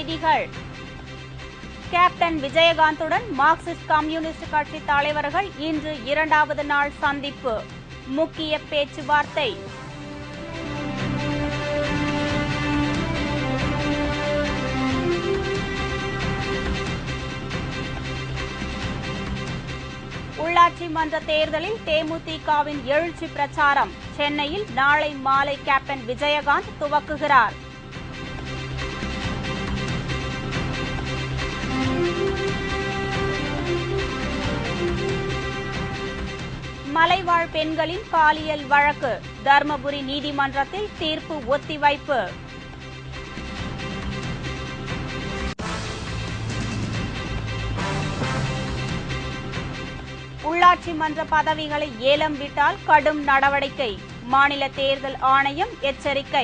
செய்திகள் captain விஜயகாந்துடன் Marxist communist கட்சி தலைவர்கள் இன்று இரண்டாவது நாள் சந்திப்பு முக்கிய பேச்சுவார்த்தை உள்ளாட்சி மன்ற தேர்தலில் தேமுதிகவின் எழுச்சி பிரச்சாரம் சென்னையில் நாளை மாலை கேப்டன் விஜயகாந்த் துவக்குகிறார் மலைவாழ் பெண்களின் பாலியல் வழக்கு தர்மபுரி நீதிமன்றத்தில் தீர்ப்பு ஒத்திவைப்பு உள்ளாட்சி மன்ற பதவிகளை ஏலம் விட்டால் கடும் நடவடிக்கை மாநில தேர்தல் ஆணையம் எச்சரிக்கை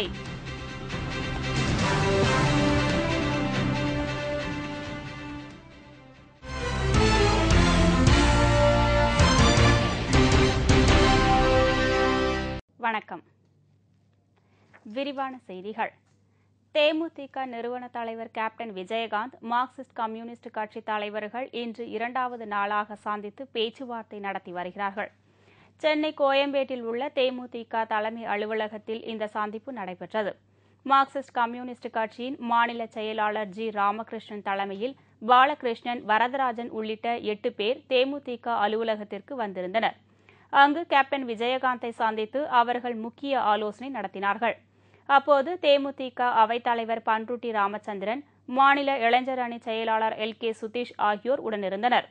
வணக்கம் விரிவான செய்திகள் தேமுதிக நிறுவன தலைவர் கேப்டன் விஜயகாந்த் மார்க்சிஸ்ட் கம்யூனிஸ்ட் கட்சி தலைவர்கள் இன்று இரண்டாவது நாளாக சந்தித்து பேச்சுவார்த்தை நடத்தி வருகிறார்கள் சென்னை கோயம்பேட்டில் உள்ள தேமுதிக தலைமை அலுவலகத்தில் இந்த சந்திப்பு நடைபெற்றது மார்க்சிஸ்ட் கம்யூனிஸ்ட் கட்சியின் மாநில செயலாளர் ஜி ராமகிருஷ்ணன் தலைமையில் பாலகிருஷ்ணன் வரதராஜன் உள்ளிட்ட எட்டு பேர் தேமுதிக அலுவலகத்திற்கு வந்திருந்தனர் அங்கு கேப்டன் விஜயகாந்தை சந்தித்து அவர்கள் முக்கிய ஆலோசனை நடத்தினார்கள் அப்போது தேமுதிக அவைத்தலைவர் பன்ருட்டி ராமச்சந்திரன் மாநில இளைஞர் அணி செயலாளர் எல் கே சுதீஷ் ஆகியோர் உடனிருந்தனர்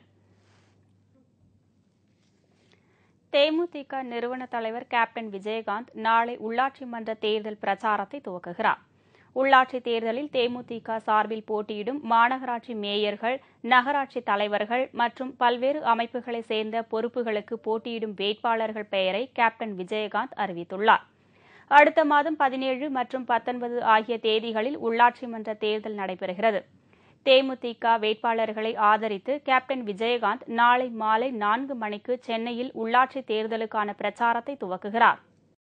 தேமுதிக நிறுவன தலைவர் கேப்டன் விஜயகாந்த் நாளை உள்ளாட்சி மன்ற தேர்தல் பிரச்சாரத்தை துவக்குகிறார் உள்ளாட்சி தேர்தலில் தேமுதிக சார்பில் போட்டியிடும் மாநகராட்சி மேயர்கள் நகராட்சி தலைவர்கள் மற்றும் பல்வேறு அமைப்புகளைச் சேர்ந்த பொறுப்புகளுக்கு போட்டியிடும் வேட்பாளர்கள் பெயரை கேப்டன் விஜயகாந்த் அறிவித்துள்ளார் அடுத்த மாதம் பதினேழு மற்றும் பத்தொன்பது ஆகிய தேதிகளில் உள்ளாட்சி மன்ற தேர்தல் நடைபெறுகிறது தேமுதிக வேட்பாளர்களை ஆதரித்து கேப்டன் விஜயகாந்த் நாளை மாலை நான்கு மணிக்கு சென்னையில் உள்ளாட்சி தேர்தலுக்கான பிரச்சாரத்தை துவக்குகிறார்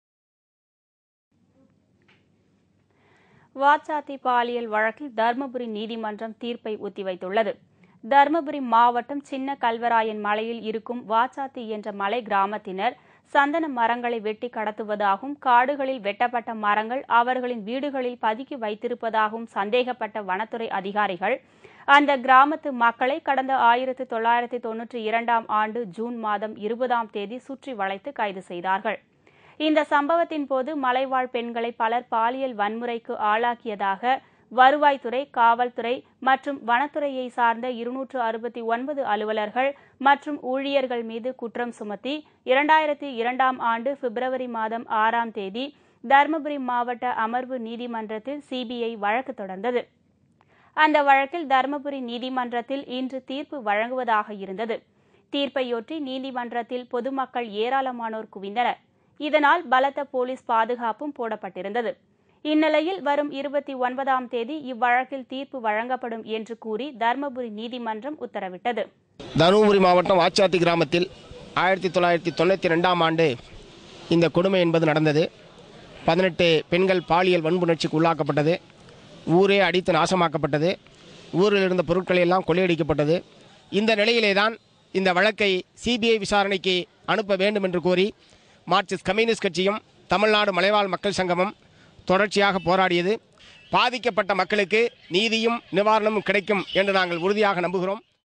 வாச்சாத்தி பாலியல் வழக்கில் தருமபுரி நீதிமன்றம் தீர்ப்பை ஒத்திவைத்துள்ளது தருமபுரி மாவட்டம் சின்ன கல்வராயன் மலையில் இருக்கும் வாச்சாத்தி என்ற மலை கிராமத்தினர் சந்தன மரங்களை வெட்டி கடத்துவதாகவும் காடுகளில் வெட்டப்பட்ட மரங்கள் அவர்களின் வீடுகளில் பதுக்கி வைத்திருப்பதாகவும் சந்தேகப்பட்ட வனத்துறை அதிகாரிகள் அந்த கிராமத்து மக்களை கடந்த ஆயிரத்தி தொள்ளாயிரத்தி தொன்னூற்றி இரண்டாம் ஆண்டு ஜூன் மாதம் இருபதாம் தேதி சுற்றி வளைத்து கைது செய்தார்கள் இந்த சம்பவத்தின் போது மலைவாழ் பெண்களை பலர் பாலியல் வன்முறைக்கு ஆளாக்கியதாக வருவாய்த்துறை காவல்துறை மற்றும் வனத்துறையை சார்ந்த இருநூற்று அறுபத்தி ஒன்பது அலுவலர்கள் மற்றும் ஊழியர்கள் மீது குற்றம் சுமத்தி இரண்டாயிரத்தி இரண்டாம் ஆண்டு பிப்ரவரி மாதம் ஆறாம் தேதி தருமபுரி மாவட்ட அமர்வு நீதிமன்றத்தில் சிபிஐ வழக்கு தொடர்ந்தது அந்த வழக்கில் தருமபுரி நீதிமன்றத்தில் இன்று தீர்ப்பு வழங்குவதாக இருந்தது தீர்ப்பையொட்டி நீதிமன்றத்தில் பொதுமக்கள் ஏராளமானோர் குவிந்தனர் இதனால் பலத்த போலீஸ் பாதுகாப்பும் போடப்பட்டிருந்தது இந்நிலையில் வரும் இருபத்தி ஒன்பதாம் தேதி இவ்வழக்கில் தீர்ப்பு வழங்கப்படும் என்று கூறி தருமபுரி நீதிமன்றம் உத்தரவிட்டது தருமபுரி மாவட்டம் வாச்சாத்தி கிராமத்தில் ஆயிரத்தி தொள்ளாயிரத்தி தொண்ணூற்றி ரெண்டாம் ஆண்டு இந்த கொடுமை என்பது நடந்தது பதினெட்டு பெண்கள் பாலியல் வன்புணர்ச்சிக்கு உள்ளாக்கப்பட்டது ஊரே அடித்து நாசமாக்கப்பட்டது ஊரில் இருந்த பொருட்கள் எல்லாம் கொள்ளையடிக்கப்பட்டது இந்த நிலையிலே தான் இந்த வழக்கை சிபிஐ விசாரணைக்கு அனுப்ப வேண்டும் என்று கோரி மார்க்சிஸ்ட் கம்யூனிஸ்ட் கட்சியும் தமிழ்நாடு மலைவாழ் மக்கள் சங்கமும் தொடர்ச்சியாக போராடியது பாதிக்கப்பட்ட மக்களுக்கு நீதியும் நிவாரணமும் கிடைக்கும் என்று நாங்கள் உறுதியாக நம்புகிறோம்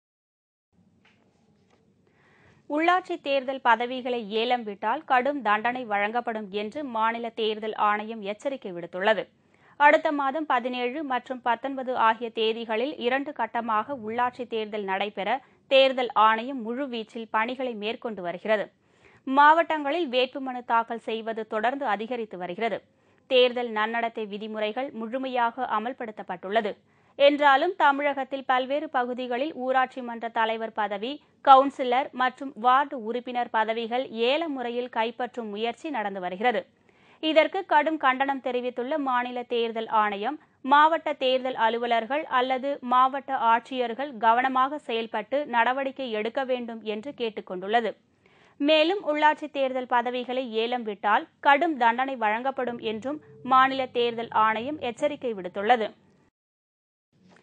உள்ளாட்சி தேர்தல் பதவிகளை ஏலம் விட்டால் கடும் தண்டனை வழங்கப்படும் என்று மாநில தேர்தல் ஆணையம் எச்சரிக்கை விடுத்துள்ளது அடுத்த மாதம் பதினேழு மற்றும் பத்தொன்பது ஆகிய தேதிகளில் இரண்டு கட்டமாக உள்ளாட்சி தேர்தல் நடைபெற தேர்தல் ஆணையம் முழுவீச்சில் பணிகளை மேற்கொண்டு வருகிறது மாவட்டங்களில் வேட்புமனு தாக்கல் செய்வது தொடர்ந்து அதிகரித்து வருகிறது தேர்தல் நன்னடத்தை விதிமுறைகள் முழுமையாக அமல்படுத்தப்பட்டுள்ளது என்றாலும் தமிழகத்தில் பல்வேறு பகுதிகளில் ஊராட்சி மன்ற தலைவர் பதவி கவுன்சிலர் மற்றும் வார்டு உறுப்பினர் பதவிகள் ஏல முறையில் கைப்பற்றும் முயற்சி நடந்து வருகிறது இதற்கு கடும் கண்டனம் தெரிவித்துள்ள மாநில தேர்தல் ஆணையம் மாவட்ட தேர்தல் அலுவலர்கள் அல்லது மாவட்ட ஆட்சியர்கள் கவனமாக செயல்பட்டு நடவடிக்கை எடுக்க வேண்டும் என்று கேட்டுக் கொண்டுள்ளது மேலும் உள்ளாட்சி தேர்தல் பதவிகளை ஏலம் விட்டால் கடும் தண்டனை வழங்கப்படும் என்றும் மாநில தேர்தல் ஆணையம் எச்சரிக்கை விடுத்துள்ளது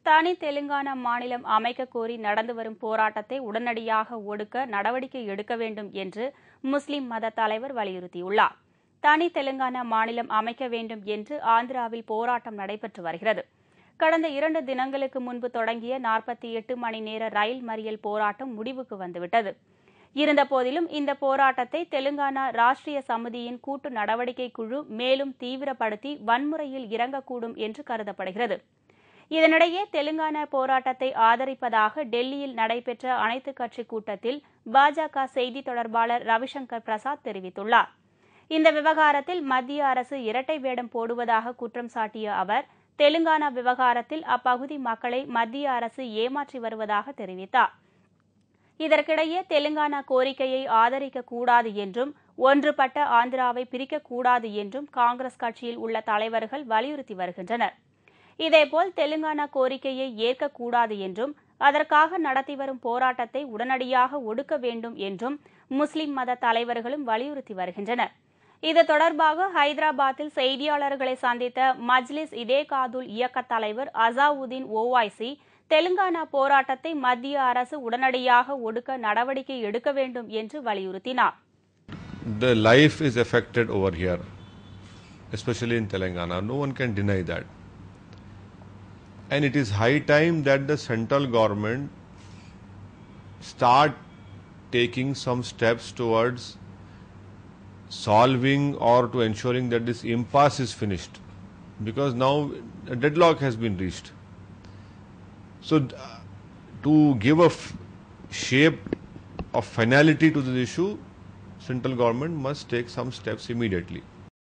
தனி தெலுங்கானா மாநிலம் அமைக்க கோரி நடந்து வரும் போராட்டத்தை உடனடியாக ஒடுக்க நடவடிக்கை எடுக்க வேண்டும் என்று முஸ்லிம் மத தலைவர் வலியுறுத்தியுள்ளார் தனி தெலுங்கானா மாநிலம் அமைக்க வேண்டும் என்று ஆந்திராவில் போராட்டம் நடைபெற்று வருகிறது கடந்த இரண்டு தினங்களுக்கு முன்பு தொடங்கிய நாற்பத்தி எட்டு மணி நேர ரயில் மறியல் போராட்டம் முடிவுக்கு வந்துவிட்டது இருந்தபோதிலும் இந்த போராட்டத்தை தெலுங்கானா ராஷ்டிரிய சமிதியின் கூட்டு நடவடிக்கை குழு மேலும் தீவிரப்படுத்தி வன்முறையில் இறங்கக்கூடும் என்று கருதப்படுகிறது இதனிடையே தெலுங்கானா போராட்டத்தை ஆதரிப்பதாக டெல்லியில் நடைபெற்ற அனைத்துக் கட்சி கூட்டத்தில் பாஜக செய்தி தொடர்பாளர் ரவிசங்கர் பிரசாத் தெரிவித்துள்ளார் இந்த விவகாரத்தில் மத்திய அரசு இரட்டை வேடம் போடுவதாக குற்றம் சாட்டிய அவர் தெலுங்கானா விவகாரத்தில் அப்பகுதி மக்களை மத்திய அரசு ஏமாற்றி வருவதாக தெரிவித்தார் இதற்கிடையே தெலுங்கானா கோரிக்கையை ஆதரிக்க கூடாது என்றும் ஒன்றுபட்ட ஆந்திராவை பிரிக்கக்கூடாது என்றும் காங்கிரஸ் கட்சியில் உள்ள தலைவர்கள் வலியுறுத்தி வருகின்றனர் இதேபோல் தெலுங்கானா கோரிக்கையை ஏற்கக்கூடாது என்றும் அதற்காக நடத்தி வரும் போராட்டத்தை உடனடியாக ஒடுக்க வேண்டும் என்றும் முஸ்லிம் மத தலைவர்களும் வலியுறுத்தி வருகின்றனர் இது தொடர்பாக ஹைதராபாத்தில் செய்தியாளர்களை சந்தித்த மஜ்லிஸ் இதே காதுல் இயக்க தலைவர் அசாவுதீன் ஓவைசி தெலுங்கானா போராட்டத்தை மத்திய அரசு உடனடியாக ஒடுக்க நடவடிக்கை எடுக்க வேண்டும் என்று வலியுறுத்தினார் The life is affected over here, especially in Telangana. No one can deny that. And it is high time that the central government start taking some steps towards solving or to ensuring that this impasse is finished because now a deadlock has been reached so uh, to give a f- shape of finality to this issue central government must take some steps immediately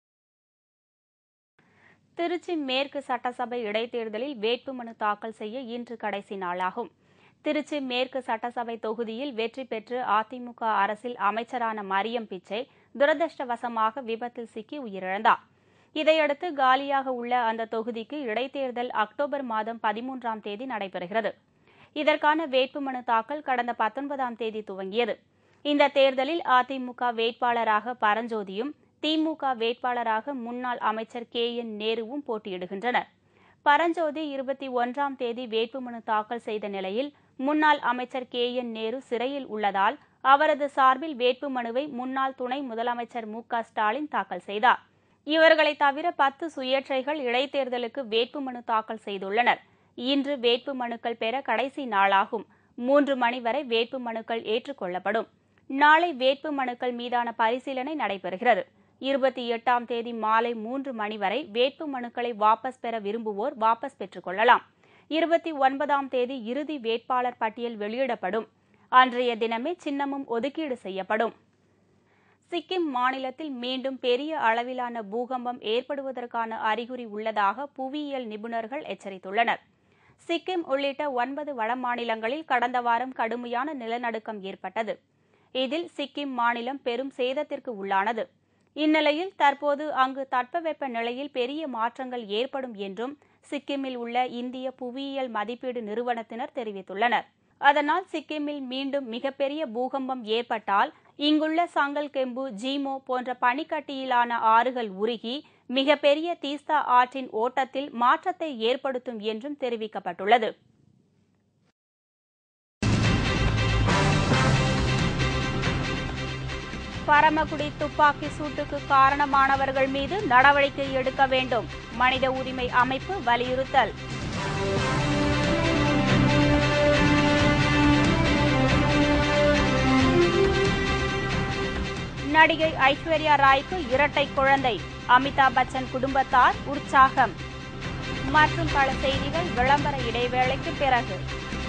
Trichy மேற்கு சட்டசபை இடைத்தேர்தலில் வேட்புமனு தாக்கல் செய்ய இன்று கடைசி நாளாகும் திருச்சி மேற்கு சட்டசபை தொகுதியில் வெற்றி பெற்று அதிமுக அரசில் அமைச்சரான மரியம் பிச்சை துரதிருஷ்டவசமாக விபத்தில் சிக்கி உயிரிழந்தார் இதையடுத்து காலியாக உள்ள அந்த தொகுதிக்கு இடைத்தேர்தல் அக்டோபர் மாதம் பதிமூன்றாம் தேதி நடைபெறுகிறது இதற்கான வேட்புமனு தாக்கல் கடந்த பத்தொன்பதாம் தேதி துவங்கியது இந்த தேர்தலில் அதிமுக வேட்பாளராக பரஞ்சோதியும் திமுக வேட்பாளராக முன்னாள் அமைச்சர் கே என் நேருவும் போட்டியிடுகின்றனர் பரஞ்சோதி இருபத்தி ஒன்றாம் தேதி வேட்புமனு தாக்கல் செய்த நிலையில் முன்னாள் அமைச்சர் கே என் நேரு சிறையில் உள்ளதால் அவரது சார்பில் வேட்புமனுவை முன்னாள் துணை முதலமைச்சர் மு க ஸ்டாலின் தாக்கல் செய்தார் இவர்களை தவிர பத்து சுயேட்சைகள் இடைத்தேர்தலுக்கு வேட்புமனு தாக்கல் செய்துள்ளனர் இன்று வேட்புமனுக்கள் பெற கடைசி நாளாகும் மூன்று மணி வரை வேட்புமனுக்கள் ஏற்றுக்கொள்ளப்படும் நாளை வேட்புமனுக்கள் மீதான பரிசீலனை நடைபெறுகிறது இருபத்தி எட்டாம் தேதி மாலை மூன்று மணி வரை வேட்பு மனுக்களை வாபஸ் பெற விரும்புவோர் வாபஸ் பெற்றுக் கொள்ளலாம் இருபத்தி ஒன்பதாம் தேதி இறுதி வேட்பாளர் பட்டியல் வெளியிடப்படும் அன்றைய தினமே சின்னமும் ஒதுக்கீடு செய்யப்படும் சிக்கிம் மாநிலத்தில் மீண்டும் பெரிய அளவிலான பூகம்பம் ஏற்படுவதற்கான அறிகுறி உள்ளதாக புவியியல் நிபுணர்கள் எச்சரித்துள்ளனர் சிக்கிம் உள்ளிட்ட ஒன்பது வடமாநிலங்களில் கடந்த வாரம் கடுமையான நிலநடுக்கம் ஏற்பட்டது இதில் சிக்கிம் மாநிலம் பெரும் சேதத்திற்கு உள்ளானது இந்நிலையில் தற்போது அங்கு தட்பவெப்ப நிலையில் பெரிய மாற்றங்கள் ஏற்படும் என்றும் சிக்கிமில் உள்ள இந்திய புவியியல் மதிப்பீடு நிறுவனத்தினர் தெரிவித்துள்ளனர் அதனால் சிக்கிமில் மீண்டும் மிகப்பெரிய பூகம்பம் ஏற்பட்டால் இங்குள்ள சங்கல்கெம்பு ஜீமோ போன்ற பனிக்கட்டியிலான ஆறுகள் உருகி மிகப்பெரிய தீஸ்தா ஆற்றின் ஓட்டத்தில் மாற்றத்தை ஏற்படுத்தும் என்றும் தெரிவிக்கப்பட்டுள்ளது பரமக்குடி துப்பாக்கி சூட்டுக்கு காரணமானவர்கள் மீது நடவடிக்கை எடுக்க வேண்டும் மனித உரிமை அமைப்பு வலியுறுத்தல் நடிகை ஐஸ்வர்யா ராய்க்கு இரட்டை குழந்தை அமிதாப் பச்சன் குடும்பத்தார் உற்சாகம் மற்றும் பல செய்திகள் விளம்பர இடைவேளைக்கு பிறகு